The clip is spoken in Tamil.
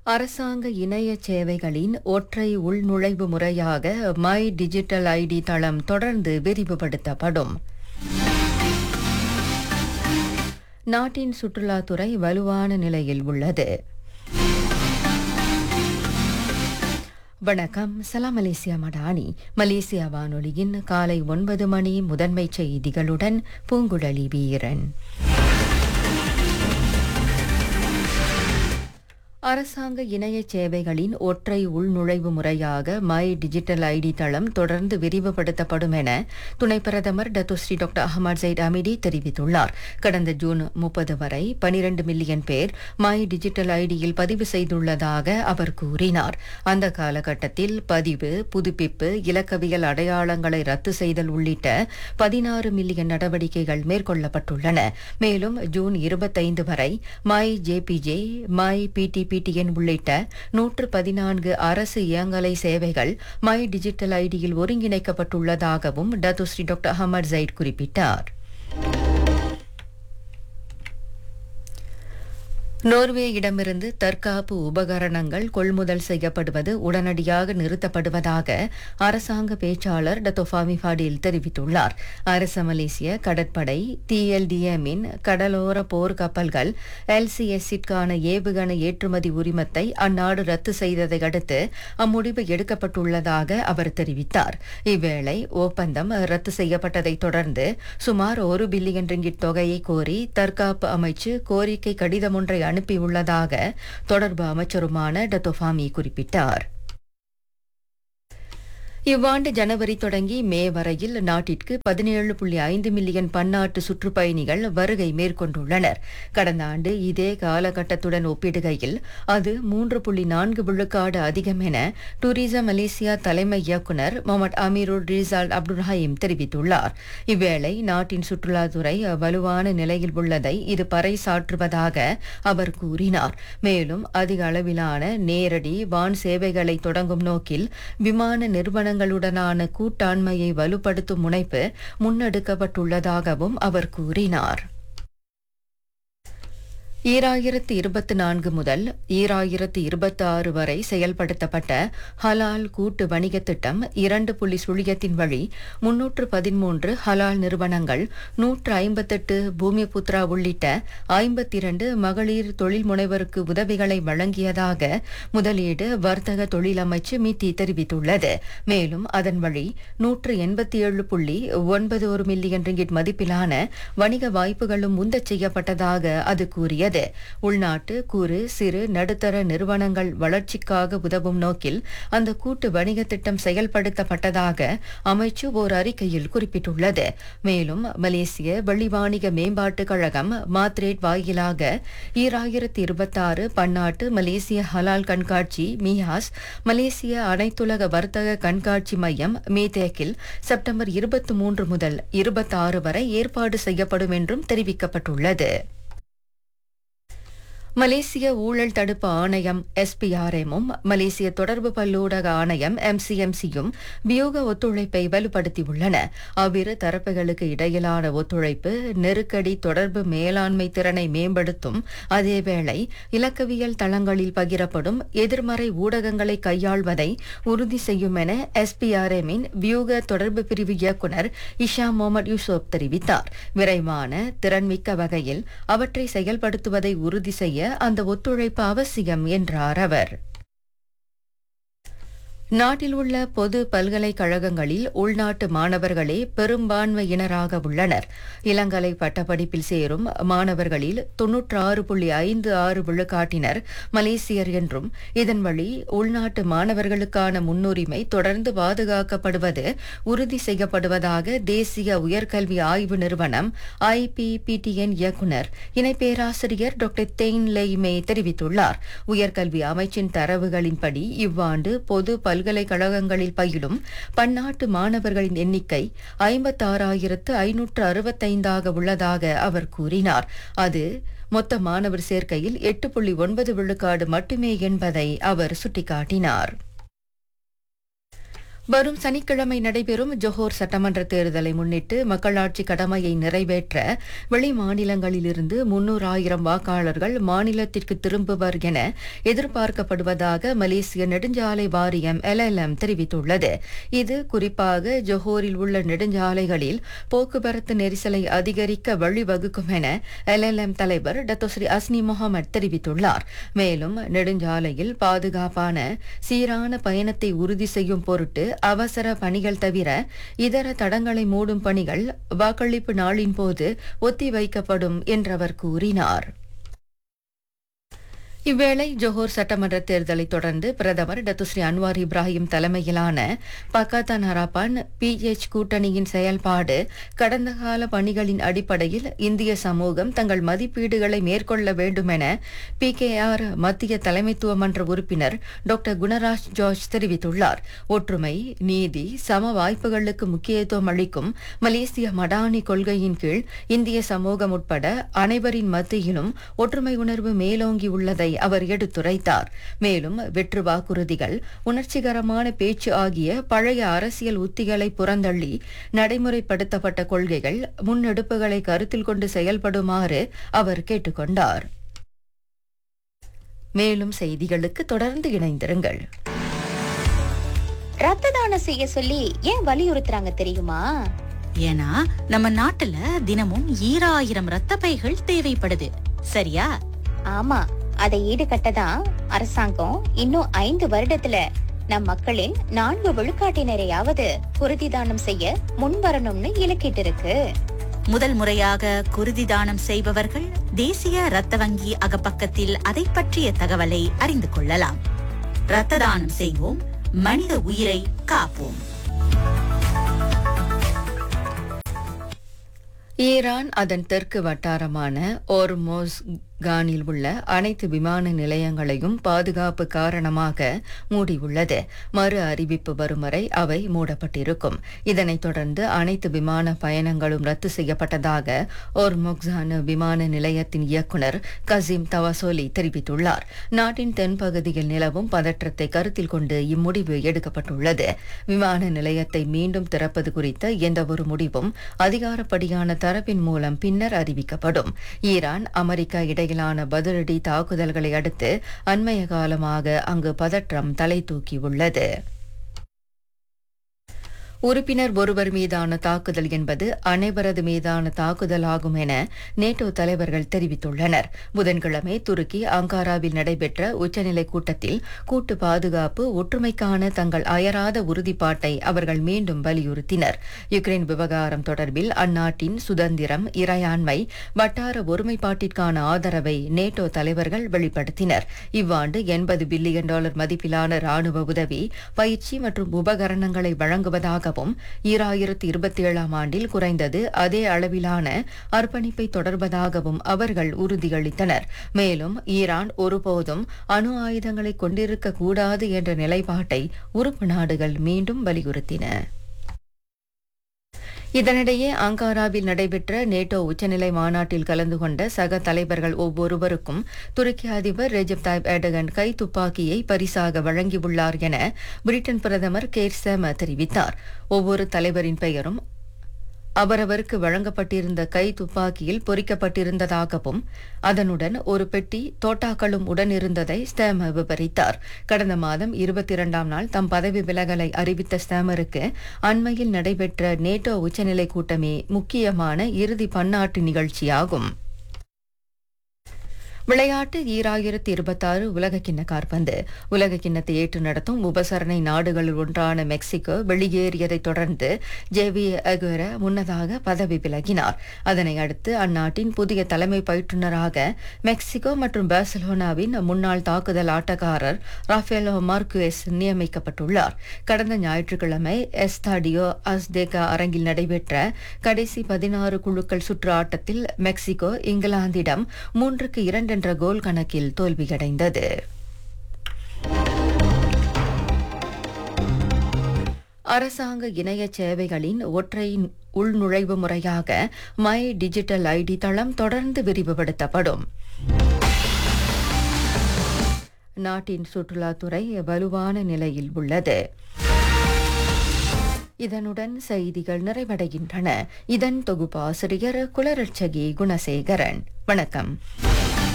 அரசாங்க இணைய சேவைகளின் ஒற்றை உள்நுழைவு முறையாக மை டிஜிட்டல் ஐடி தளம் தொடர்ந்து விரிவுபடுத்தப்படும் நாட்டின் சுற்றுலாத்துறை வலுவான நிலையில் உள்ளது வணக்கம் சலாம் மலேசியா மடானி மலேசியா வானொலியின் காலை ஒன்பது மணி முதன்மை செய்திகளுடன் பூங்குழலி வீரன் அரசாங்க இணைய சேவைகளின் ஒற்றை உள்நுழைவு முறையாக மை டிஜிட்டல் ஐடி தளம் தொடர்ந்து விரிவுபடுத்தப்படும் என துணை பிரதமர் Datuk Seri doctor Ahmad Zahid Hamidi தெரிவித்துள்ளார் கடந்த ஜூன் முப்பது வரை பனிரண்டு மில்லியன் பேர் மை டிஜிட்டல் ஐடியில் பதிவு செய்துள்ளதாக அவர் கூறினார் அந்த காலகட்டத்தில் பதிவு புதுப்பிப்பு இலக்கவியல் அடையாளங்களை ரத்து செய்தல் உள்ளிட்ட பதினாறு மில்லியன் நடவடிக்கைகள் மேற்கொள்ளப்பட்டுள்ளன மேலும் ஜூன் இருபத்தைந்து வரை மை ஜேபிஜே மை பிடி பிடிஎன் உள்ளிட்ட நூற்று பதினான்கு அரசு இயங்கலை சேவைகள் மை டிஜிட்டல் ஐடியில் ஒருங்கிணைக்கப்பட்டுள்ளதாகவும் டத்துஸ்ரீ டாக்டர் அகமது ஜைட் குறிப்பிட்டார் நோர்வேயிடமிருந்து தற்காப்பு உபகரணங்கள் கொள்முதல் செய்யப்படுவது உடனடியாக நிறுத்தப்படுவதாக அரசாங்க பேச்சாளர் டத்தோஃபாமி ஃபாடில் தெரிவித்துள்ளார் அரச மலேசிய கடற்படை டிஎல்டிஎம்மின் கடலோர போர் கப்பல்கள் எல்சிஎஸ்ஸிற்கான ஏவுகணை ஏற்றுமதி உரிமத்தை அந்நாடு ரத்து செய்ததை அடுத்து அம்முடிவு எடுக்கப்பட்டுள்ளதாக அவர் தெரிவித்தார் இவ்வேளை ஒப்பந்தம் ரத்து செய்யப்பட்டதைத் தொடர்ந்து சுமார் ஒரு பில்லியன் ரிங்கிட் தொகையை கோரி தற்காப்பு அமைச்சு கோரிக்கை கடிதம் ஒன்றை அனுப்பியுள்ளதாக தொடர்பு அமைச்சருமான டத்தோஃபாமி குறிப்பிட்டார் இவ்வாண்டு ஜனவரி தொடங்கி மே வரையில் நாட்டிற்கு பதினேழு புள்ளி ஐந்து மில்லியன் பன்னாட்டு சுற்றுப்பயணிகள் வருகை மேற்கொண்டுள்ளனர் கடந்த ஆண்டு இதே காலகட்டத்துடன் ஒப்பிடுகையில் அது மூன்று புள்ளி நான்கு விழுக்காடு அதிகம் என டூரிசம் மலேசியா தலைமை இயக்குநர் முகமது அமீருல் ரிசால் அப்துல் ஹயீம் தெரிவித்துள்ளார் இவ்வேளை நாட்டின் சுற்றுலாத்துறை வலுவான நிலையில் உள்ளதை இது பறைசாற்றுவதாக அவர் கூறினார் மேலும் அதிக அளவிலான நேரடி வான் சேவைகளை தொடங்கும் நோக்கில் விமான நிறுவனங்கள் நிறுவனங்களுடனான கூட்டாண்மையை வலுப்படுத்தும் முனைப்பு முன்னெடுக்கப்பட்டுள்ளதாகவும் அவர் கூறினார் ஈராயிரத்து இருபத்தி நான்கு முதல் ஈராயிரத்து இருபத்தி ஆறு வரை செயல்படுத்தப்பட்ட ஹலால் கூட்டு வணிக திட்டம் இரண்டு புள்ளி சுழியத்தின் வழி முன்னூற்று பதிமூன்று ஹலால் நிறுவனங்கள் நூற்று ஐம்பத்தெட்டு பூமி புத்ரா உள்ளிட்ட ஐம்பத்தி இரண்டு மகளிர் தொழில் முனைவருக்கு உதவிகளை வழங்கியதாக முதலீடு வர்த்தக தொழில் அமைச்சு மித்தி தெரிவித்துள்ளது மேலும் அதன் வழி நூற்று எண்பத்தி ஏழு புள்ளி ஒன்பது ஒரு மில்லியன் ரிங்கிட் மதிப்பிலான வணிக வாய்ப்புகளும் முந்தச் செய்யப்பட்டதாக அது கூறியது உள்நாட்டு குறு சிறு நடுத்தர நிறுவனங்கள் வளர்ச்சிக்காக உதவும் நோக்கில் அந்த கூட்டு வணிக திட்டம் செயல்படுத்தப்பட்டதாக அமைச்சு ஓர் அறிக்கையில் குறிப்பிட்டுள்ளது மேலும் மலேசிய வெளிவாணிக மேம்பாட்டுக் கழகம் மாத்ரேட் வாயிலாக ஈராயிரத்தி இருபத்தாறு பன்னாட்டு மலேசிய ஹலால் கண்காட்சி மியாஸ் மலேசிய அனைத்துலக வர்த்தக கண்காட்சி மையம் மீதேக்கில் செப்டம்பர் இருபத்தி மூன்று முதல் இருபத்தாறு வரை ஏற்பாடு செய்யப்படும் என்றும் தெரிவிக்கப்பட்டுள்ளது மலேசிய ஊழல் தடுப்பு ஆணையம் எஸ்பிஆர்எம்மும் மலேசிய தொடர்பு பல்லூடக ஆணையம் எம்சிஎம்சியும் வியூக ஒத்துழைப்பை வலுப்படுத்தியுள்ளன அவ்விரு தரப்புகளுக்கு இடையிலான ஒத்துழைப்பு நெருக்கடி தொடர்பு மேலாண்மை திறனை மேம்படுத்தும் அதேவேளை இலக்கவியல் தளங்களில் பகிரப்படும் எதிர்மறை ஊடகங்களை கையாள்வதை உறுதி செய்யும் என எஸ்பிஆர்எம்மின் வியூக தொடர்பு பிரிவு இயக்குநர் இஷா முகமது யூசுப் தெரிவித்தார் விரைவான திறன்மிக்க வகையில் அவற்றை செயல்படுத்துவதை உறுதி செய்ய அந்த ஒத்துழைப்பு அவசியம் என்றார் அவர் நாட்டில் உள்ள பொது பல்கலைக்கழகங்களில் உள்நாட்டு மாணவர்களே பெரும்பான்மையினராக உள்ளனர் இளங்கலை பட்டப்படிப்பில் சேரும் மாணவர்களில் தொன்னூற்றாறு புள்ளி ஐந்து ஆறு விழுக்காட்டினர் மலேசியர் என்றும் இதன் வழி உள்நாட்டு மாணவர்களுக்கான முன்னுரிமை தொடர்ந்து பாதுகாக்கப்படுவது உறுதி செய்யப்படுவதாக தேசிய உயர்கல்வி ஆய்வு நிறுவனம் ஐபிபிடிஎன் இயக்குநர் இணை பேராசிரியர் டாக்டர் தெயின் லெய்மே தெரிவித்துள்ளார் உயர்கல்வி அமைச்சின் தரவுகளின்படி இவ்வாண்டு பொது பல்கலைக்கழகங்களில் பயிலும் பன்னாட்டு மாணவர்களின் எண்ணிக்கை ஐம்பத்தாறாயிரத்து ஐநூற்று அறுபத்தைந்தாக உள்ளதாக அவர் கூறினார் அது மொத்த மாணவர் சேர்க்கையில் எட்டு புள்ளி ஒன்பது விழுக்காடு மட்டுமே என்பதை அவர் சுட்டிக்காட்டினார் வரும் சனிக்கிழமை நடைபெறும் ஜொஹோர் சட்டமன்ற தேர்தலை முன்னிட்டு மக்களாட்சி கடமையை நிறைவேற்ற வெளி மாநிலங்களிலிருந்து முன்னூறாயிரம் வாக்காளர்கள் மாநிலத்திற்கு திரும்புவர் என எதிர்பார்க்கப்படுவதாக மலேசிய நெடுஞ்சாலை வாரியம் எல்எல்எம் தெரிவித்துள்ளது இது குறிப்பாக ஜொஹோரில் உள்ள நெடுஞ்சாலைகளில் போக்குவரத்து நெரிசலை அதிகரிக்க வழிவகுக்கும் என எல்எல்எம் தலைவர் டத்தோஸ்ரீ அஸ்னி முகமது தெரிவித்துள்ளார் மேலும் நெடுஞ்சாலையில் பாதுகாப்பான சீரான பயணத்தை உறுதி செய்யும் பொருட்டு அவசர பணிகள் தவிர இதர தடங்களை மூடும் பணிகள் வாக்களிப்பு நாளின் போது ஒத்திவைக்கப்படும் என்றவர் கூறினார் இவ்வேளை ஜொஹோர் சட்டமன்ற தேர்தலை தொடர்ந்து பிரதமர் டத்துஸ்ரீ அன்வார் இப்ராஹிம் தலைமையிலான பக்காத்தான் ஹராப்பான் பிஎச் கூட்டணியின் செயல்பாடு கடந்த கால பணிகளின் அடிப்படையில் இந்திய சமூகம் தங்கள் மதிப்பீடுகளை மேற்கொள்ள வேண்டும் என பி கே ஆர் மத்திய தலைமைத்துவ மன்ற உறுப்பினர் டாக்டர் குணராஜ் ஜார்ஜ் தெரிவித்துள்ளார் ஒற்றுமை நீதி சம வாய்ப்புகளுக்கு முக்கியத்துவம் அளிக்கும் மலேசிய மடானி கொள்கையின் கீழ் இந்திய சமூகம் உட்பட அனைவரின் மத்தியிலும் ஒற்றுமை உணர்வு மேலோங்கி உள்ளதை அவர் எடுத்துரைத்தார் மேலும் வெற்று வாக்குறுதிகள் உணர்ச்சிகரமான பேச்சு ஆகிய பழைய அரசியல் உத்திகளை புறந்தள்ளி நடைமுறைப்படுத்தப்பட்ட கொள்கைகள் முன்னெடுப்புகளை கருத்தில் கொண்டு செயல்படுமாறு அவர் கேட்டுக்கொண்டார் மேலும் செய்திகளுக்கு தொடர்ந்து இணைந்திருங்கள் ரத்த தானம் செய்ய சொல்லி ஏன் வலியுறுத்துறாங்க தெரியுமா ஏன்னா நம்ம நாட்டுல தினமும் ஈராயிரம் ரத்த பைகள் தேவைப்படுது சரியா ஆமா அதை ஈடுகட்ட தான் அரசாங்கம் இன்னும் ஐந்து வருடத்துல நம் மக்களின் நான்கு விழுக்காட்டினரையாவது குருதி தானம் செய்ய முன்வரணும்னு இலக்கிட்டு இருக்கு முதல் முறையாக குருதி தானம் செய்பவர்கள் தேசிய ரத்த வங்கி அகப்பக்கத்தில் அதை பற்றிய தகவலை அறிந்து கொள்ளலாம் ரத்த தானம் செய்வோம் மனித உயிரை காப்போம் ஈரான் அதன் தெற்கு வட்டாரமான ஓர்மோஸ் கானில் உள்ள அனைத்து விமான நிலையங்களையும் பாதுகாப்பு காரணமாக மூடியுள்ளது மறு அறிவிப்பு வரும் வரை அவை மூடப்பட்டிருக்கும் இதனைத் தொடர்ந்து அனைத்து விமான பயணங்களும் ரத்து செய்யப்பட்டதாக ஓர்மொக்சான் விமான நிலையத்தின் இயக்குநர் கசிம் தவாசோலி தெரிவித்துள்ளார் நாட்டின் தென்பகுதியில் நிலவும் பதற்றத்தை கருத்தில் கொண்டு இம்முடிவு எடுக்கப்பட்டுள்ளது விமான நிலையத்தை மீண்டும் திறப்பது குறித்த எந்தவொரு முடிவும் அதிகாரப்படியான தரப்பின் மூலம் பின்னர் அறிவிக்கப்படும் ஈரான் அமெரிக்கா இடையிலான பதிலடி தாக்குதல்களை அடுத்து அண்மைய காலமாக அங்கு பதற்றம் தலை தூக்கியுள்ளது உறுப்பினர் ஒருவர் மீதான தாக்குதல் என்பது அனைவரது மீதான தாக்குதலாகும் என நேட்டோ தலைவர்கள் தெரிவித்துள்ளனர் புதன்கிழமை துருக்கி அங்காராவில் நடைபெற்ற உச்சநிலை கூட்டத்தில் கூட்டு பாதுகாப்பு ஒற்றுமைக்கான தங்கள் அயராத உறுதிப்பாட்டை அவர்கள் மீண்டும் வலியுறுத்தினர் யுக்ரைன் விவகாரம் தொடர்பில் அந்நாட்டின் சுதந்திரம் இறையாண்மை வட்டார ஒருமைப்பாட்டிற்கான ஆதரவை நேட்டோ தலைவர்கள் வெளிப்படுத்தினர் இவ்வாண்டு எண்பது பில்லியன் டாலர் மதிப்பிலான ராணுவ உதவி பயிற்சி மற்றும் உபகரணங்களை வழங்குவதாக உள்ளதாகவும் ஈராயிரத்து இருபத்தி ஏழாம் ஆண்டில் குறைந்தது அதே அளவிலான அர்ப்பணிப்பை தொடர்வதாகவும் அவர்கள் உறுதியளித்தனர் மேலும் ஈரான் ஒருபோதும் அணு ஆயுதங்களை கொண்டிருக்க கூடாது என்ற நிலைப்பாட்டை உறுப்பு நாடுகள் மீண்டும் வலியுறுத்தின இதனிடையே அங்காராவில் நடைபெற்ற நேட்டோ உச்சநிலை மாநாட்டில் கலந்து கொண்ட சக தலைவர்கள் ஒவ்வொருவருக்கும் துருக்கி அதிபர் ரெஜப் தாய்ப் எர்டகன் கை துப்பாக்கியை பரிசாக வழங்கியுள்ளார் என பிரிட்டன் பிரதமர் கேர் சேம தெரிவித்தார் ஒவ்வொரு தலைவரின் பெயரும் அவரவருக்கு வழங்கப்பட்டிருந்த கை துப்பாக்கியில் பொறிக்கப்பட்டிருந்ததாகவும் அதனுடன் ஒரு பெட்டி தோட்டாக்களும் உடனிருந்ததை ஸ்டேமர் விவரித்தார் கடந்த மாதம் இருபத்தி இரண்டாம் நாள் தம் பதவி விலகலை அறிவித்த ஸ்டேமருக்கு அண்மையில் நடைபெற்ற நேட்டோ உச்சநிலை கூட்டமே முக்கியமான இறுதி பன்னாட்டு நிகழ்ச்சியாகும் விளையாட்டு ஈராயிரத்தி இருபத்தாறு உலகக்கிண்ண காற்பந்து உலகக்கிண்ணத்தை ஏற்று நடத்தும் உபசரணை நாடுகளில் ஒன்றான மெக்சிகோ வெளியேறியதைத் தொடர்ந்து ஜேவிய அகுர முன்னதாக பதவி விலகினார் அதனை அடுத்து அந்நாட்டின் புதிய தலைமை பயிற்றுநராக மெக்சிகோ மற்றும் பார்சிலோனாவின் முன்னாள் தாக்குதல் ஆட்டக்காரர் ராஃபேலோ மார்குவேஸ் நியமிக்கப்பட்டுள்ளார் கடந்த ஞாயிற்றுக்கிழமை எஸ்தாடியோ அஸ்தேகா அரங்கில் நடைபெற்ற கடைசி பதினாறு குழுக்கள் சுற்று ஆட்டத்தில் மெக்சிகோ இங்கிலாந்திடம் மூன்றுக்கு இரண்டு என்ற கோல் கணக்கில் தோல்வியடைந்தது அரசாங்க இணைய சேவைகளின் ஒற்றை உள்நுழைவு முறையாக மை டிஜிட்டல் ஐடி தளம் தொடர்ந்து விரிவுபடுத்தப்படும் நாட்டின் சுற்றுலாத்துறை வலுவான நிலையில் உள்ளது இதனுடன் செய்திகள் நிறைவடைகின்றன இதன் தொகுப்பாசிரியர் குலரட்சகி குணசேகரன் வணக்கம்